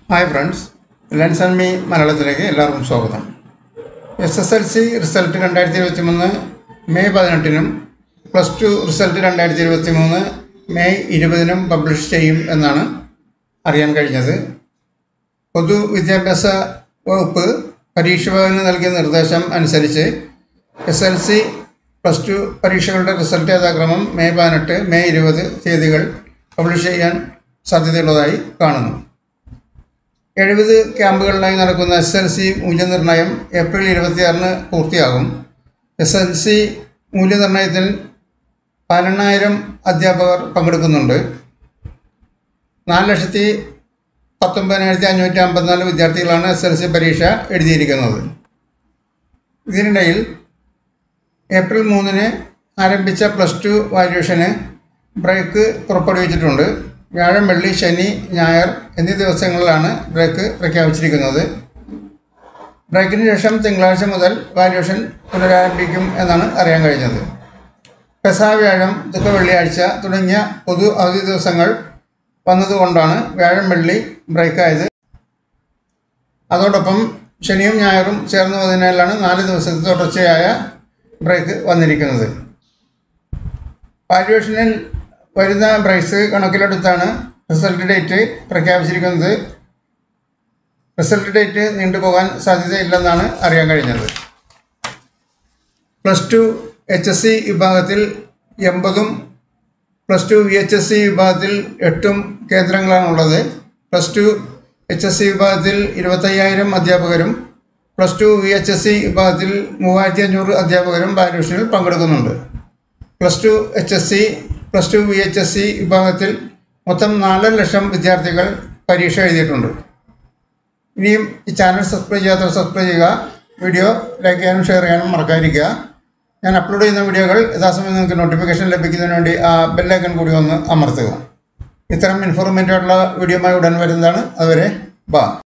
hi friends lens and me മലയാളത്തിലേക്ക് എല്ലാവർക്കും സ്വാഗതം S S L C result രണ്ടായിരത്തി ഇരുപത്തി മൂന്ന് മെയ് പതിനെട്ടിനും പ്ലസ് ടു റിസൾട്ട് രണ്ടായിരത്തി ഇരുപത്തി മൂന്ന് മെയ് ഇരുപതിനും പബ്ലിഷ് ചെയ്യും എന്നാണ് അറിയാൻ കഴിഞ്ഞത് പൊതുവിദ്യാഭ്യാസ വകുപ്പ് പരീക്ഷ ഭവന് നൽകിയ നിർദ്ദേശം അനുസരിച്ച് S L C plus two പരീക്ഷകളുടെ റിസൾട്ട് യഥാക്രമം മെയ് പതിനെട്ട് മെയ് ഇരുപത് തീയതികൾ പബ്ലിഷ് ചെയ്യാൻ സാധ്യതയുള്ളതായി കാണുന്നു എഴുപത് ക്യാമ്പുകളിലായി നടക്കുന്ന എസ് എൽ സി മൂല്യനിർണ്ണയം ഏപ്രിൽ ഇരുപത്തിയാറിന് പൂർത്തിയാകും എസ് എൽ സി മൂല്യനിർണ്ണയത്തിൽ പതിനെണ്ണായിരം അധ്യാപകർ പങ്കെടുക്കുന്നുണ്ട് നാല് ലക്ഷത്തി പത്തൊമ്പതിനായിരത്തി അഞ്ഞൂറ്റി അമ്പത്തിനാല് വിദ്യാർത്ഥികളാണ് എസ് എൽ സി പരീക്ഷ എഴുതിയിരിക്കുന്നത് ഇതിനിടയിൽ ഏപ്രിൽ മൂന്നിന് ആരംഭിച്ച പ്ലസ് ടു വാല്യൂഷന് ബ്രേക്ക് പുറപ്പെടുവിച്ചിട്ടുണ്ട് വ്യാഴം വെള്ളി ശനി ഞായർ എന്നീ ദിവസങ്ങളിലാണ് ബ്രേക്ക് പ്രഖ്യാപിച്ചിരിക്കുന്നത് ബ്രേക്കിന് ശേഷം തിങ്കളാഴ്ച മുതൽ വാല്യൂഷൻ പുനരാരംഭിക്കും എന്നാണ് അറിയാൻ കഴിഞ്ഞത് പെസഹ വ്യാഴം ദുഃഖ വെള്ളിയാഴ്ച തുടങ്ങിയ പൊതു അവധി ദിവസങ്ങൾ വന്നതുകൊണ്ടാണ് വ്യാഴം വെള്ളി ബ്രേക്കായത് അതോടൊപ്പം ശനിയും ഞായറും ചേർന്ന് വന്നതിനാലാണ് നാല് ദിവസത്തെ തുടർച്ചയായ ബ്രേക്ക് വന്നിരിക്കുന്നത് വാല്യുവേഷനിൽ വരുന്ന ബ്രൈസ് കണക്കിലെടുത്താണ് റിസൾട്ട് ഡേറ്റ് പ്രഖ്യാപിച്ചിരിക്കുന്നത് റിസൾട്ട് ഡേറ്റ് നീണ്ടുപോകാൻ സാധ്യതയില്ലെന്നാണ് അറിയാൻ കഴിഞ്ഞത് plus two H S C വിഭാഗത്തിൽ എൺപതും plus two V H S C വിഭാഗത്തിൽ എട്ടും കേന്ദ്രങ്ങളാണുള്ളത് plus two H S C വിഭാഗത്തിൽ ഇരുപത്തയ്യായിരം അധ്യാപകരും plus two V H S C വിഭാഗത്തിൽ മൂവായിരത്തി അഞ്ഞൂറ് അധ്യാപകരും വാല്യൂഷനിൽ പങ്കെടുക്കുന്നുണ്ട് plus two H S C plus two V H S C വിഭാഗത്തിൽ മൊത്തം നാലര ലക്ഷം വിദ്യാർത്ഥികൾ പരീക്ഷ എഴുതിയിട്ടുണ്ട് ഇനിയും ഈ ചാനൽ സബ്സ്ക്രൈബ് ചെയ്യാത്തവർ സബ്സ്ക്രൈബ് ചെയ്യുക വീഡിയോ ലൈക്ക് ചെയ്യാനും ഷെയർ ചെയ്യാനും മറക്കാതിരിക്കുക ഞാൻ അപ്ലോഡ് ചെയ്യുന്ന വീഡിയോകൾ യഥാസമയം നിങ്ങൾക്ക് നോട്ടിഫിക്കേഷൻ ലഭിക്കുന്നതിന് വേണ്ടി ആ ബെല്ലൈക്കൺ കൂടി ഒന്ന് അമർത്തുക ഇത്തരം ഇൻഫോർമേറ്റീവ് ആയിട്ടുള്ള വീഡിയോയുമായി ഉടൻ വരുന്നതാണ് അതുവരെ ബാ